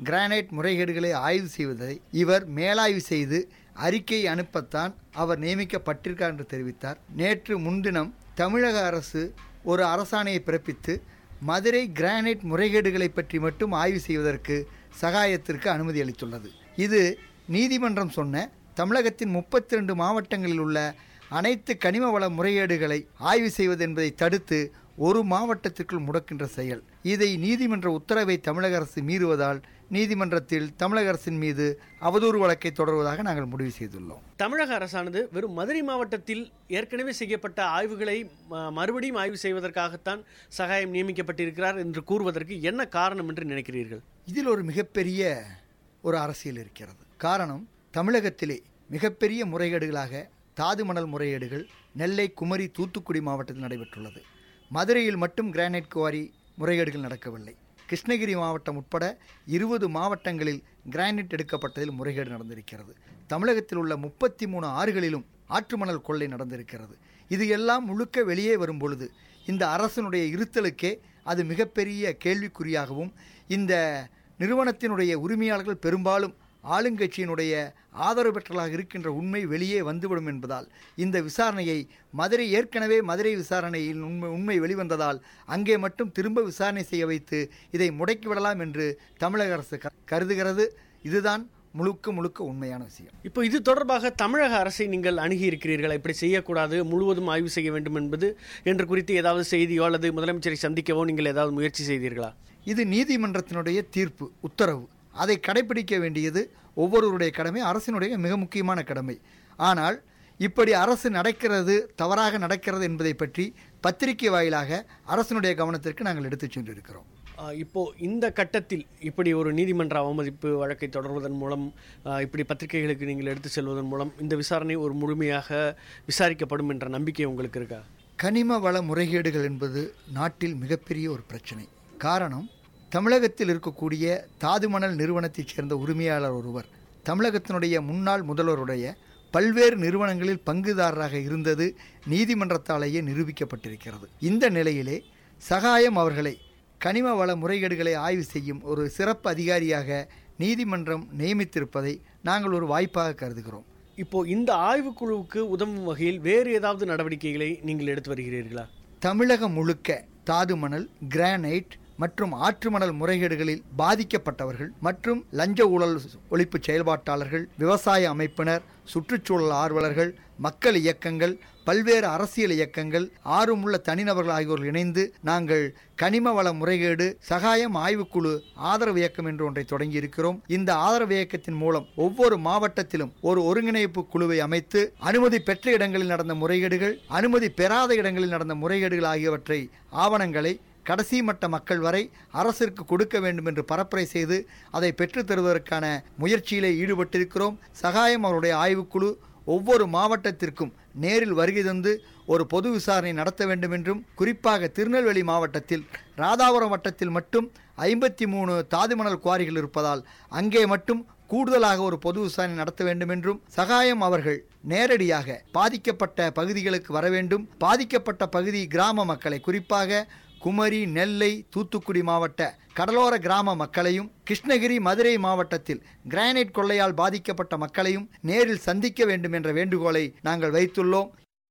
[SPEAKER 3] கிரானைட் முறைகேடுகளை ஆய்வு செய்வதை இவர் மேலாய்வு செய்து அறிக்கை அனுப்பத்தான் அவர் நியமிக்கப்பட்டிருக்கார் என்று தெரிவித்தார் நேற்று முன்தினம் தமிழக அரசு ஒரு அரசாணையை பிறப்பித்து மதுரை கிரானைட் முறைகேடுகளை பற்றி மட்டும் ஆய்வு செய்வதற்கு சகாயத்திற்கு அனுமதி அளித்துள்ளது இது நீதிமன்றம் சொன்ன தமிழகத்தின் முப்பத்தி ரெண்டு மாவட்டங்களில் உள்ள அனைத்து கனிம வள முறைகேடுகளை ஆய்வு செய்வது என்பதை தடுத்து ஒரு மாவட்டத்திற்குள் முடக்கின்ற செயல் இதை நீதிமன்ற உத்தரவை தமிழக அரசு மீறுவதால் நீதிமன்றத்தில் தமிழக அரசின் மீது அவதூறு வழக்கை தொடர்வதாக நாங்கள் முடிவு செய்துள்ளோம்
[SPEAKER 15] தமிழக அரசானது வெறும் மதுரை மாவட்டத்தில் ஏற்கனவே செய்யப்பட்ட ஆய்வுகளை ம- மறுபடியும் ஆய்வு செய்வதற்காகத்தான் சகாயம் நியமிக்கப்பட்டிருக்கிறார் என்று கூறுவதற்கு என்ன காரணம் என்று நினைக்கிறீர்கள்
[SPEAKER 3] இதில் ஒரு மிகப்பெரிய ஒரு அரசியல் இருக்கிறது காரணம் தமிழகத்திலே மிகப்பெரிய முறைகேடுகளாக தாது மணல் முறைகேடுகள் நெல்லை குமரி தூத்துக்குடி மாவட்டத்தில் நடைபெற்றுள்ளது மதுரையில் மட்டும் கிரானைட் குவாரி முறைகேடுகள் நடக்கவில்லை கிருஷ்ணகிரி மாவட்டம் உட்பட இருபது மாவட்டங்களில் கிரானைட் எடுக்கப்பட்டதில் முறைகேடு நடந்திருக்கிறது தமிழகத்தில் உள்ள முப்பத்தி மூணு ஆறுகளிலும் ஆற்று மணல் கொள்ளை நடந்திருக்கிறது இது எல்லாம் முழுக்க வெளியே வரும் பொழுது இந்த அரசனுடைய இருத்தலுக்கே அது மிகப்பெரிய கேள்விக்குறியாகவும் இந்த நிறுவனத்தினுடைய உரிமையாளர்கள் பெரும்பாலும் ஆளுங்கட்சியினுடைய ஆதரவு பெற்றலாக இருக்கின்ற உண்மை வெளியே வந்துவிடும் என்பதால் இந்த விசாரணையை மதுரை ஏற்கனவே மதுரை விசாரணையில் உண்மை உண்மை வெளிவந்ததால் அங்கே மட்டும் திரும்ப விசாரணை செய்ய வைத்து இதை முடக்கிவிடலாம் என்று தமிழக அரசு க- கருதுகிறது இதுதான் முழுக்க முழுக்க உண்மையான விஷயம்
[SPEAKER 15] இப்போ இது தொடர்பாக தமிழக அரசை நீங்கள் அணுகி இருக்கிறீர்களா இப்படி செய்யக்கூடாது முழுவதும் ஆய்வு செய்ய வேண்டும் என்பது என்று குறித்து ஏதாவது செய்தியோ அல்லது முதலமைச்சரை சந்திக்கவோ நீங்கள் ஏதாவது முயற்சி செய்தீர்களா
[SPEAKER 3] இது நீதிமன்றத்தினுடைய தீர்ப்பு உத்தரவு அதை கடைபிடிக்க வேண்டியது ஒவ்வொருவருடைய கடமை அரசினுடைய மிக முக்கியமான கடமை ஆனால் இப்படி அரசு நடக்கிறது தவறாக நடக்கிறது என்பதை பற்றி பத்திரிகை வாயிலாக அரசினுடைய கவனத்திற்கு நாங்கள் எடுத்துச் சென்றிருக்கிறோம்
[SPEAKER 15] ஆ, இப்போ இந்த கட்டத்தில் இப்படி ஒரு நீதிமன்ற அவமதிப்பு வழக்கை தொடர்வதன் மூலம் ஆ, இப்படி பத்திரிகைகளுக்கு நீங்கள் எடுத்து செல்வதன் மூலம் இந்த விசாரணை ஒரு முழுமையாக விசாரிக்கப்படும் என்ற நம்பிக்கை உங்களுக்கு இருக்கா
[SPEAKER 3] கனிம வள முறைகேடுகள் என்பது நாட்டில் மிகப்பெரிய ஒரு பிரச்சனை காரணம் தமிழகத்தில் இருக்கக்கூடிய தாதுமணல் நிறுவனத்தைச் சேர்ந்த உரிமையாளர் ஒருவர் தமிழகத்தினுடைய முன்னாள் முதல்வருடைய பல்வேறு நிறுவனங்களில் பங்குதாரராக இருந்தது நீதிமன்றத்தாலேயே நிரூபிக்கப்பட்டிருக்கிறது இந்த நிலையிலே சகாயம் அவர்களை கனிம வள முறைகேடுகளை ஆய்வு செய்யும் ஒரு சிறப்பு அதிகாரியாக நீதிமன்றம் நியமித்திருப்பதை நாங்கள் ஒரு வாய்ப்பாக கருதுகிறோம்
[SPEAKER 15] இப்போ இந்த ஆய்வுக்குழுவுக்கு உதவும் வகையில் வேறு ஏதாவது நடவடிக்கைகளை நீங்கள் எடுத்து வருகிறீர்களா
[SPEAKER 3] தமிழகம் முழுக்க தாது மணல் கிரானைட் மற்றும் ஆற்று மணல் முறைகேடுகளில் பாதிக்கப்பட்டவர்கள் மற்றும் லஞ்ச ஊழல் ஒழிப்பு செயல்பாட்டாளர்கள் விவசாய அமைப்பினர் சுற்றுச்சூழல் ஆர்வலர்கள் மக்கள் இயக்கங்கள் பல்வேறு அரசியல் இயக்கங்கள் ஆர்வமுள்ள தனிநபர்கள் ஆகியோர் இணைந்து நாங்கள் கனிம வள முறைகேடு சகாயம் ஆய்வுக்குழு ஆதரவு இயக்கம் என்று ஒன்றை தொடங்கி இருக்கிறோம் இந்த ஆதரவு இயக்கத்தின் மூலம் ஒவ்வொரு மாவட்டத்திலும் ஒரு ஒருங்கிணைப்பு குழுவை அமைத்து அனுமதி பெற்ற இடங்களில் நடந்த முறைகேடுகள் அனுமதி பெறாத இடங்களில் நடந்த முறைகேடுகள் ஆகியவற்றை ஆவணங்களை கடைசி மட்ட மக்கள் வரை அரசிற்கு கொடுக்க வேண்டும் என்று பரப்புரை செய்து அதை பெற்றுத் தருவதற்கான முயற்சியிலே ஈடுபட்டிருக்கிறோம் சகாயம் அவருடைய ஆய்வுக்குழு ஒவ்வொரு மாவட்டத்திற்கும் நேரில் வருகை தந்து ஒரு பொது விசாரணை நடத்த வேண்டும் என்றும் குறிப்பாக திருநெல்வேலி மாவட்டத்தில் ராதாபுரம் வட்டத்தில் மட்டும் ஐம்பத்தி மூணு தாதுமணல் குவாரிகள் இருப்பதால் அங்கே மட்டும் கூடுதலாக ஒரு பொது விசாரணை நடத்த வேண்டும் என்றும் சகாயம் அவர்கள் நேரடியாக பாதிக்கப்பட்ட பகுதிகளுக்கு வர வேண்டும் பாதிக்கப்பட்ட பகுதி கிராம மக்களை குறிப்பாக குமரி நெல்லை தூத்துக்குடி மாவட்ட கடலோர கிராம மக்களையும் கிருஷ்ணகிரி மதுரை மாவட்டத்தில் கிரானைட் கொள்ளையால் பாதிக்கப்பட்ட மக்களையும் நேரில் சந்திக்க வேண்டும் என்ற வேண்டுகோளை நாங்கள் வைத்துள்ளோம்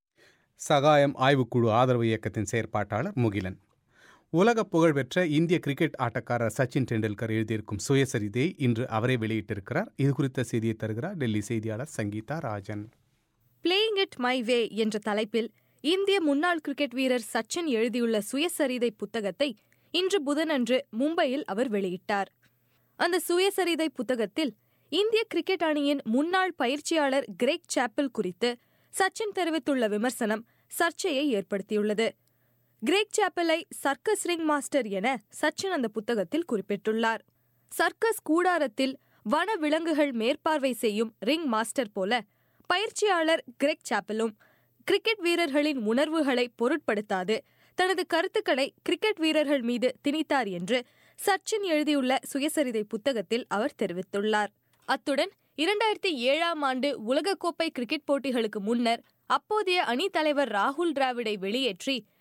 [SPEAKER 1] சகாயம் ஆய்வுக்குழு ஆதரவு இயக்கத்தின் செயற்பாட்டாளர் முகிலன் உலக புகழ்பெற்ற இந்திய கிரிக்கெட் ஆட்டக்காரர் சச்சின் டெண்டுல்கர் எழுதியிருக்கும் சுயசரிதையை இன்று அவரே வெளியிட்டிருக்கிறார் இது குறித்த செய்தியை தருகிறார் டெல்லி செய்தியாளர் Sangeetha Rajan
[SPEAKER 16] playing it my way என்ற தலைப்பில் இந்திய முன்னாள் கிரிக்கெட் வீரர் சச்சின் எழுதியுள்ள சுயசரிதை புத்தகத்தை இன்று புதனன்று மும்பையில் அவர் வெளியிட்டார் அந்த சுயசரிதை புத்தகத்தில் இந்திய கிரிக்கெட் அணியின் முன்னாள் பயிற்சியாளர் கிரேக் சாப்பல் குறித்து சச்சின் தெரிவித்துள்ள விமர்சனம் சர்ச்சையை ஏற்படுத்தியுள்ளது கிரேக் சாப்பலை சர்க்கஸ் ரிங் மாஸ்டர் என சச்சின் அந்த புத்தகத்தில் குறிப்பிட்டுள்ளார் சர்க்கஸ் கூடாரத்தில் வன விலங்குகள் மேற்பார்வை செய்யும் ரிங் மாஸ்டர் போல பயிற்சியாளர் கிரெக் சாப்பலும் கிரிக்கெட் வீரர்களின் உணர்வுகளை பொருட்படுத்தாது தனது கருத்துக்களை கிரிக்கெட் வீரர்கள் மீது திணித்தார் என்று சச்சின் எழுதியுள்ள சுயசரிதை புத்தகத்தில் அவர் தெரிவித்துள்ளார் அத்துடன் இரண்டாயிரத்தி ஏழாம் ஆண்டு உலகக்கோப்பை கிரிக்கெட் போட்டிகளுக்கு முன்னர் அப்போதைய அணி தலைவர் ராகுல் டிராவிடை வெளியேற்றி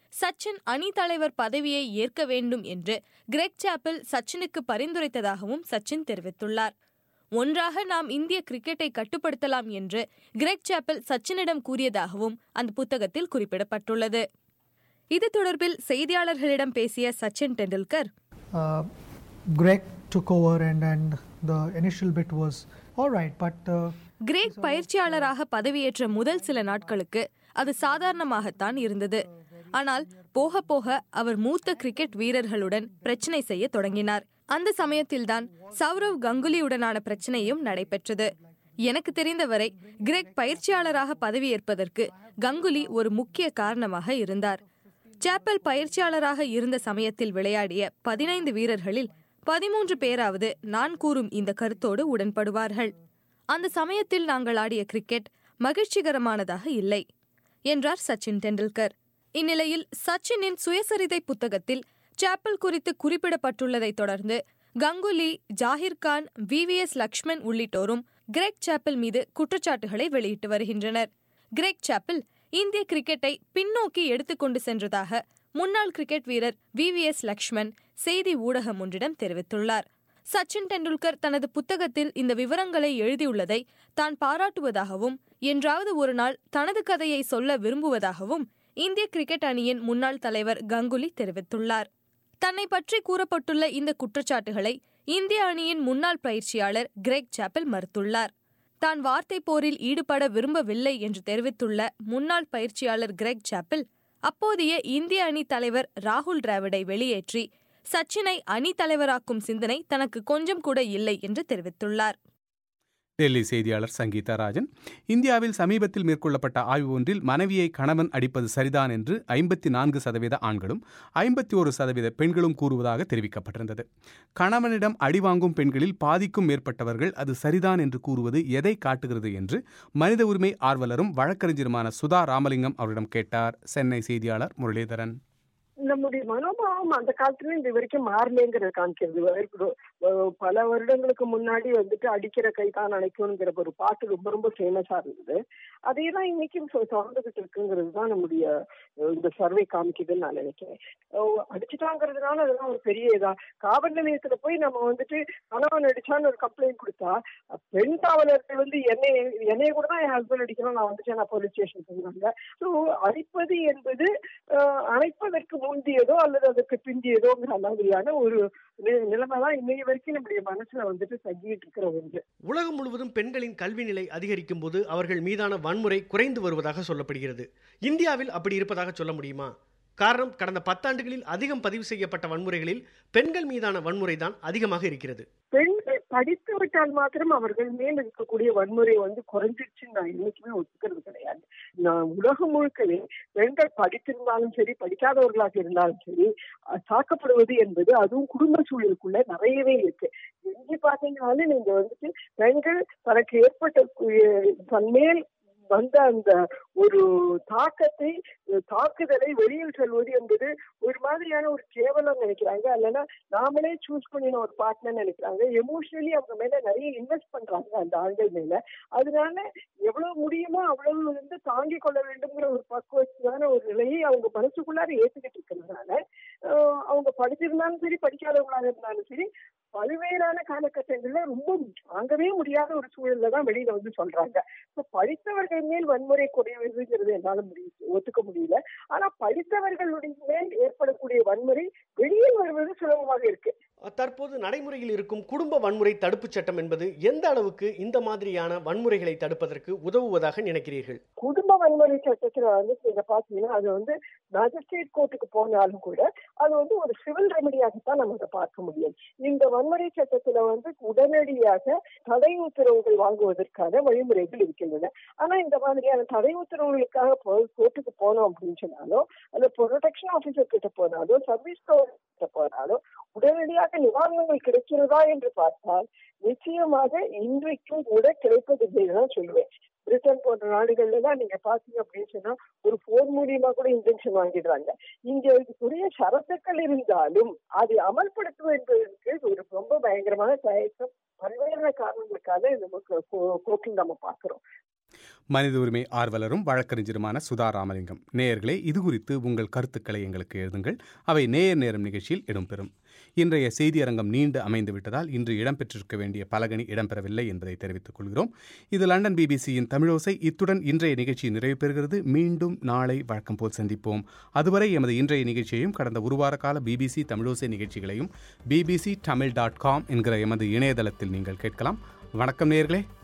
[SPEAKER 16] சச்சின் அணி தலைவர் பதவியை ஏற்க வேண்டும் என்று கிரெக் சாப்பல் சச்சினுக்கு பரிந்துரைத்ததாகவும் சச்சின் தெரிவித்துள்ளார் ஒன்றாக நாம் இந்திய கிரிக்கெட்டை கட்டுப்படுத்தலாம் என்று கிரெக் சாப்பல் சச்சினிடம் கூறியதாகவும் அந்த புத்தகத்தில் குறிப்பிடப்பட்டுள்ளது இது தொடர்பில் செய்தியாளர்களிடம் பேசிய Sachin Tendulkar
[SPEAKER 17] uh, Greg took over and, and the initial bit was all right, but uh,
[SPEAKER 16] Greg பயிற்சியாளராக பதவியேற்ற முதல் சில நாட்களுக்கு அது சாதாரணமாகத்தான் இருந்தது ஆனால் போக போக அவர் மூத்த கிரிக்கெட் வீரர்களுடன் பிரச்சனை செய்ய தொடங்கினார் அந்த சமயத்தில்தான் சௌரவ் கங்குலியுடனான பிரச்சனையும் நடைபெற்றது எனக்கு தெரிந்தவரை கிரெக் பயிற்சியாளராக பதவியேற்பதற்கு கங்குலி ஒரு முக்கிய காரணமாக இருந்தார் சாப்பல் பயிற்சியாளராக இருந்த சமயத்தில் விளையாடிய பதினைந்து வீரர்களில் பதிமூன்று பேராவது நான் கூறும் இந்த கருத்தோடு உடன்படுவார்கள் அந்த சமயத்தில் நாங்கள் ஆடிய கிரிக்கெட் மகிழ்ச்சிகரமானதாக இல்லை என்றார் சச்சின் டெண்டுல்கர் இந்நிலையில் சச்சினின் சுயசரிதை புத்தகத்தில் சாப்பல் குறித்து குறிப்பிடப்பட்டுள்ளதை தொடர்ந்து கங்குலி ஜாகிர்கான் விவிஎஸ் லக்ஷ்மண் உள்ளிட்டோரும் கிரெக் சாப்பல் மீது குற்றச்சாட்டுகளை வெளியிட்டு வருகின்றனர் கிரெக் சாப்பல் இந்திய கிரிக்கெட்டை பின்னோக்கி எடுத்துக்கொண்டு சென்றதாக முன்னாள் கிரிக்கெட் வீரர் விவிஎஸ் லக்ஷ்மண் செய்தி ஊடகம் ஒன்றிடம் தெரிவித்துள்ளார் சச்சின் டெண்டுல்கர் தனது புத்தகத்தில் இந்த விவரங்களை எழுதியுள்ளதை தான் பாராட்டுவதாகவும் என்றாவது ஒரு நாள் தனது கதையை சொல்ல விரும்புவதாகவும் இந்திய கிரிக்கெட் அணியின் முன்னாள் தலைவர் கங்குலி தெரிவித்துள்ளார் தன்னை பற்றி கூறப்பட்டுள்ள இந்த குற்றச்சாட்டுகளை இந்திய அணியின் முன்னாள் பயிற்சியாளர் கிரெக் சாப்பல் மறுத்துள்ளார் தான் வார்த்தை போரில் ஈடுபட விரும்பவில்லை என்று தெரிவித்துள்ள முன்னாள் பயிற்சியாளர் கிரெக் சாப்பல் அப்போதைய இந்திய அணி தலைவர் ராகுல் டிராவிடை வெளியேற்றி சச்சினை அணி தலைவராக்கும் சிந்தனை தனக்கு கொஞ்சம் கூட இல்லை என்று தெரிவித்துள்ளார்
[SPEAKER 1] டெல்லி செய்தியாளர் சங்கீதா ராஜன் இந்தியாவில் சமீபத்தில் மேற்கொள்ளப்பட்ட ஆய்வு ஒன்றில் மனைவியை கணவன் அடிப்பது சரிதான் என்று ஐம்பத்தி நான்கு சதவீத ஆண்களும் ஐம்பத்தி ஒரு சதவீத பெண்களும் கூறுவதாக தெரிவிக்கப்பட்டிருந்தது கணவனிடம் அடிவாங்கும் பெண்களில் பாதிக்கும் மேற்பட்டவர்கள் அது சரிதான் என்று கூறுவது எதை காட்டுகிறது என்று மனித உரிமை ஆர்வலரும் வழக்கறிஞருமான சுதா ராமலிங்கம் அவரிடம் கேட்டார் சென்னை செய்தியாளர் முரளிதரன்
[SPEAKER 18] நம்முடைய மனோபாவம் அந்த காலத்துல இந்த வரைக்கும் மாறலேங்கிறது காமிக்கிறது வரைக்கும் அஹ் பல வருடங்களுக்கு முன்னாடி வந்துட்டு அடிக்கிற கை தான் அணைக்கும்ங்கிற ஒரு பாட்டு ரொம்ப ரொம்ப ஃபேமஸா இருந்தது அதே தான் இன்னைக்கும் சொ- தொடர்ந்துகிட்டு இருக்குங்கிறது தான் நம்முடைய அஹ், இந்த சர்வே காமிக்குதுன்னு நான் நினைக்கிறேன் அஹ் அடிச்சுட்டாங்கிறதுனால அதெல்லாம் ஒரு பெரிய இதா காவல் நிலையத்துல போய் நம்ம வந்துட்டு கணவன் அடிச்சான்னு ஒரு கம்ப்ளைண்ட் கொடுத்தா அஹ், பெண் காவலர்கள் வந்து என்னை என்னைய கூட தான் என் ஹஸ்பண்ட் அடிக்கணும் நான் வந்துட்டு நான் போலீஸ் ஸ்டேஷன் சொன்னாங்க ஸோ அடிப்பது என்பது அஹ், அணைப்பதற்கு முந்தியதோ அல்லது அதற்கு பிந்தியதோங்கிற மாதிரியான ஒரு நி- நிலைமை தான் இன்னைய வரைக்கும் நம்முடைய மனசுல வந்துட்டு தங்கிட்டு இருக்கிற ஒன்று
[SPEAKER 15] உலகம் முழுவதும் பெண்களின் கல்வி நிலை அதிகரிக்கும் போது அவர்கள் மீதான வன்முறை குறைந்து வருவதாக சொல்லப்படுகிறது இந்தியாவில் அப்படி இருப்பதாக சொல்ல முடியுமா காரணம் கடந்த பத்தாண்டுகளில் அதிகம் பதிவு செய்யப்பட்ட வன்முறைகளில் பெண்கள் மீதான வன்முறை தான் அதிகமாக இருக்கிறது
[SPEAKER 18] பெண் படித்து விட்டால் மாத்திரம் அவர்கள் மேல் இருக்கக்கூடிய வன்முறை வந்து குறைஞ்சிருச்சுன்னு நான் என்னைக்குமே ஒத்துக்கிறது கிடையாது நான் உலகம் முழுக்கவே பெண்கள் படித்திருந்தாலும் சரி படிக்காதவர்களாக இருந்தாலும் சரி அஹ், தாக்கப்படுவது என்பது அதுவும் குடும்ப சூழலுக்குள்ள நிறையவே இருக்கு எங்கே பாத்தீங்கன்னாலும் நீங்க வந்துட்டு பெண்கள் தனக்கு ஏற்பட்ட கு- தன்மேல் வந்த அந்த ஒரு தாக்கத்தை தாக்குதலை வெளியில் சொல்வது என்பது ஒரு மாதிரியான ஒரு கேவலம் நினைக்கிறாங்க இல்லைன்னா நாமளே சூஸ் பண்ணின ஒரு பார்ட்னர் நினைக்கிறாங்க எமோஷனலி அவங்க மேல நிறைய இன்வெஸ்ட் பண்றாங்க அந்த ஆண்கள் மேல அதனால எவ்வளவு முடியுமோ அவ்வளவு வந்து தாங்கிக் கொள்ள வேண்டும்ங்கிற ஒரு பக்குவத்தான ஒரு நிலையை அவங்க மனசுக்குள்ளார ஏத்துக்கிட்டு இருக்கிறதுனால ஆஹ் அவங்க படிச்சிருந்தாலும் சரி படிக்காதவங்களாக இருந்தாலும் சரி பல்வேறான காலகட்டங்கள்ல ரொம்ப தாங்கவே முடியாத ஒரு சூழல்ல தான் வெளியில வந்து சொல்றாங்க இப்ப படித்தவர்கள் மேல் வன்முறை குறைவதுங்கிறது என்னால முடியும் ஒத்துக்க முடியல ஆனா படித்தவர்களுடைய மேல் ஏற்படக்கூடிய வன்முறை வெளியில் வருவது சுலபமாக இருக்கு
[SPEAKER 15] தற்போது நடைமுறையில் இருக்கும் குடும்ப வன்முறை தடுப்புச் சட்டம் என்பது எந்த அளவுக்கு இந்த மாதிரியான வன்முறைகளை தடுப்பதற்கு உதவுவதாக நினைக்கிறீர்கள்
[SPEAKER 18] குடும்ப வன்முறை சட்டத்துல வந்து நீங்க பாத்தீங்கன்னா அது வந்து மேஜிஸ்ட்ரேட் கோர்ட்டுக்கு போனாலும் கூட அது வந்து ஒரு சிவில் ரெமடியாகத்தான் நம்ம அதை பார்க்க முடியும் இந்த வன்முறை சட்டத்துல வந்து உடனடியாக தடை உத்தரவுகள் வாங்குவதற்கான வழிமுறைகள் இருக்கின்றன ஆனா இந்த மாதிரியான தடை உத்தரவுகளுக்காக போ- கோர்ட்டுக்கு போனோம் அப்படின்னு சொன்னாலோ அல்ல ப்ரொடெக்ஷன் ஆபீசர் கிட்ட போனாலோ சர்வீஸ் கிட்ட போனாலோ உடனடியாக நிவாரணங்கள் கிடைக்கிறதா என்று பார்த்தால் நிச்சயமாக இன்றைக்கும் கூட கிடைப்பதில்லை தான் சொல்லுவேன் பிரிட்டன் போன்ற நாடுகள்ல தான் நீங்க பாத்தீங்க அப்படின்னு சொன்னா ஒரு போன் மூலியமா கூட இன்ஜெக்ஷன் வாங்கிடுறாங்க இங்க இதுக்குரிய சரத்துக்கள் இருந்தாலும் அதை அமல்படுத்துவது என்பதற்கு ஒரு ரொம்ப பயங்கரமான தயக்கம் பல்வேறு காரணங்களுக்காக நமக்கு கோர்ட்டில் நம்ம பாக்குறோம்
[SPEAKER 1] மனித உரிமை ஆர்வலரும் வழக்கறிஞருமான சுதா ராமலிங்கம் நேயர்களே இது குறித்து உங்கள் கருத்துக்களை எங்களுக்கு எழுதுங்கள் அவை நேயர் நேரம் நிகழ்ச்சியில் இடம்பெறும் இன்றைய செய்தியரங்கம் நீண்டு அமைந்து விட்டதால் இன்று இடம்பெற்றிருக்க வேண்டிய பலகணி இடம்பெறவில்லை என்பதை தெரிவித்துக் கொள்கிறோம் இது லண்டன் பிபிசியின் தமிழோசை இத்துடன் இன்றைய நிகழ்ச்சி நிறைவு பெறுகிறது மீண்டும் நாளை வழக்கம் போல் சந்திப்போம் அதுவரை எமது இன்றைய நிகழ்ச்சியையும் கடந்த ஒரு வார கால பிபிசி தமிழோசை நிகழ்ச்சிகளையும் பிபிசி தமிழ் டாட் காம் என்கிற எமது இணையதளத்தில் நீங்கள் கேட்கலாம் வணக்கம் நேயர்களே